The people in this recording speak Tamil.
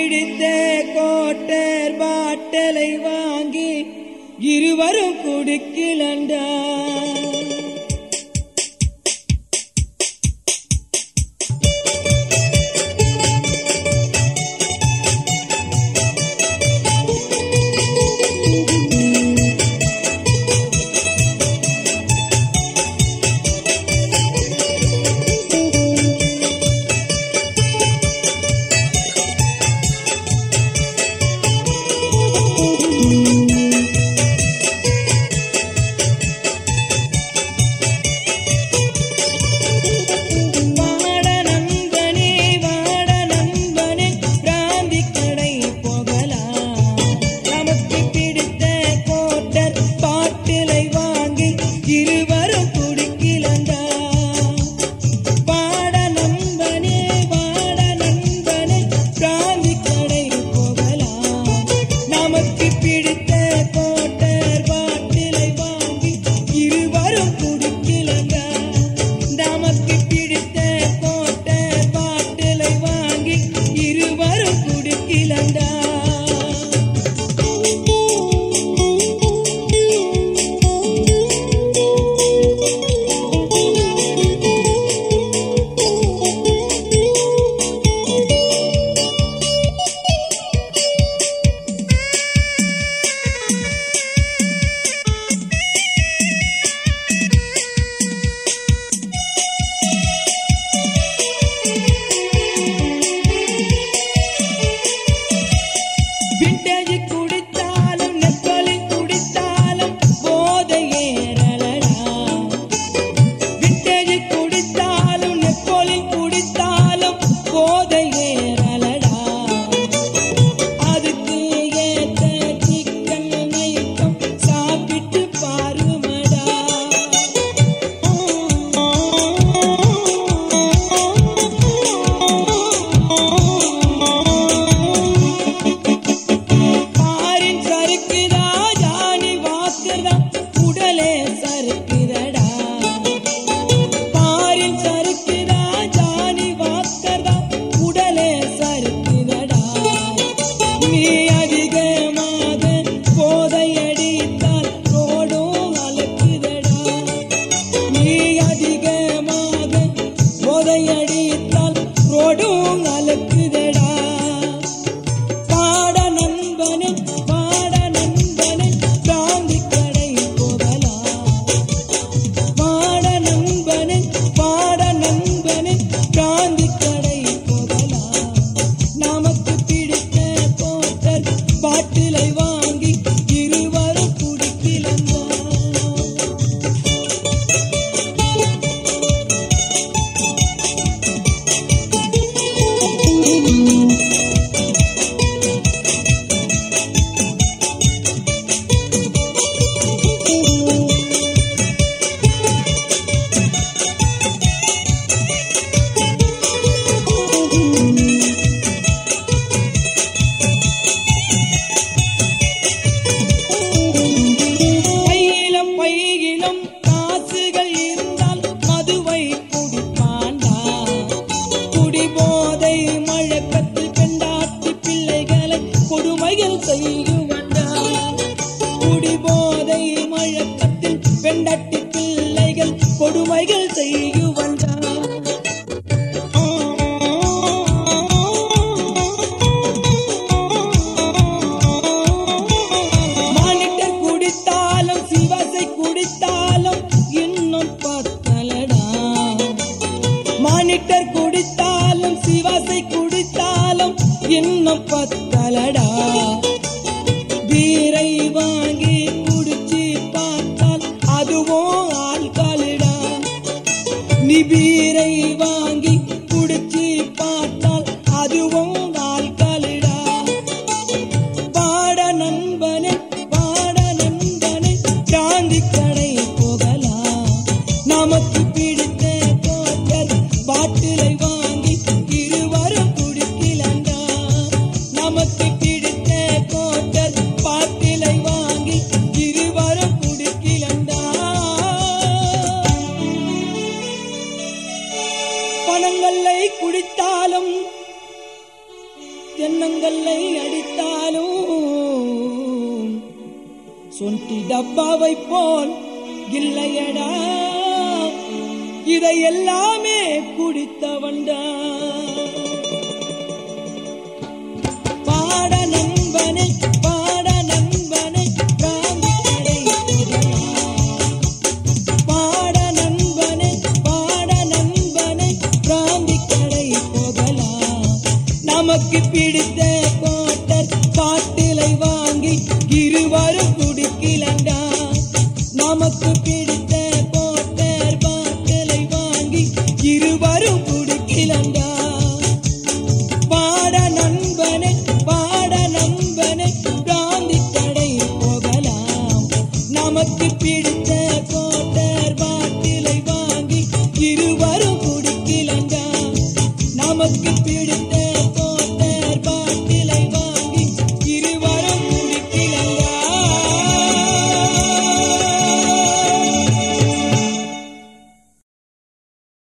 பிடித்த கோட்டர் பாட்டலை வாங்கி இருவரும் குடிக்கலண்டா வாட நண்பனே வாட நண்பனே பிராந்தி கடை போகலாம் நமக்கு பிடித்த கோட்டர் பாட்டிலை வாங்கி இருவரும் குடிக்கலண்டா வாட நண்பனே வாட நண்பனே பிராந்தி கடை போகலாம் நமக்கு பிடித்த கோட்டர் பாட்டிலை வாங்கி இருவரும் குடிக்கலண்டா நமக்கு பிடித்த கோட்டர் பாட்டிலை வாங்கி இருவரும் குடிக்கலண்டா விண்டேஜ் குடித்தாலும் நெப்பலி குடித்தாலும் போதை ஏறலடா விண்டேஜ் குடித்தாலும் நெப்போலி குடித்தாலும் போதை ஏறலடா அதுக்கு ஏத்த சிக்கன் நைட்டம் சாப்பிட்டு பாருமடா பாரின் சறுக்குதா ஜானி வாக்குதா உடலே சறுக்குதடா பாரின் சறுக்குதா ஜானி வாக்குதா உடலே சறுக்குதடா நீ அதிகமாக போதை அடித்தால் ரோடும் அலக்குதடா நீ அதிகமாக போதை அடித்தால் ரோடும் அலக்குதடா பாட நண்பனே பாட நண்பனே காந்தி கடை போகலாம் பாட நண்பனே பாட நண்பனே காந்தி கடை போகலாம் நமக்கு பிடித்த கோட்டர் பாட்டிலை வாங்கி இருவரும் குடிக்கலந்தா கையிலும் பையிலும் காசுகள் இருந்தால் மதுவை குடிப்பாண்டா குடிபோதை மழக்கத்தில் பெண்டாட்டி பிள்ளைகளை கொடுமைகள் செய்யுவண்டா குடிபோதை மழக்கத்தில் பெண்டாட்டி பிள்ளைகள் கொடுமைகள் செய்யுவண்டா மானிட்டர் குடித்தாலும் சிவசை குடித்தாலும் இன்னும் பத்தலடா மானிட்டர் குடித்தாலும் சிவசை குடித்தாலும் இன்னும் பத்தலடா பீரை வாங்கி குடிச்சு பார்த்தால் அதுவும் ஆள்காலிடா நீ பீரை வாங்கி குடிச்சு பார்த்தால் அதுவும் ஆள்காலிடா பாட நண்பனே பாட நண்பனே காந்தி கடை போகலாம் நமக்கு பிடித்த கோட்டர் பாட்டிலை வாங்கி இருவரும் குடிக்கலண்டா நமக்கு பிடித்த கோட்டர் பாட்டிலை வாங்கி இருவரும் குடிக்கலண்டா தென்னங்கல்லை அடித்தாலும் சொன்டி டப்பாவை போல் இல்லையடா இதை எல்லாமே குடித்தவன்டா பாட நண்பனே பாட நண்பனே பிராந்தி கடை போகலாம். பாட நண்பனே பாட நண்பனே பிராந்தி கடை போகலாம் நமக்கு பிடித்த கோட்டர் பாட்டிலை வாங்கி இருவரும் குடிக்கலண்டா நமக்கு பிடித்த கோட்டர் பாட்டிலை வாங்கி இருவரும் குடிக்கலண்டா பாட நண்பனே பாட நண்பனே பிராந்தி கடை போகலாம் நமக்கு பிடித்த கோட்டர் பாட்டிலை வாங்கி இருவரும் குடிக்கலண்டா நமக்கு பிடித்த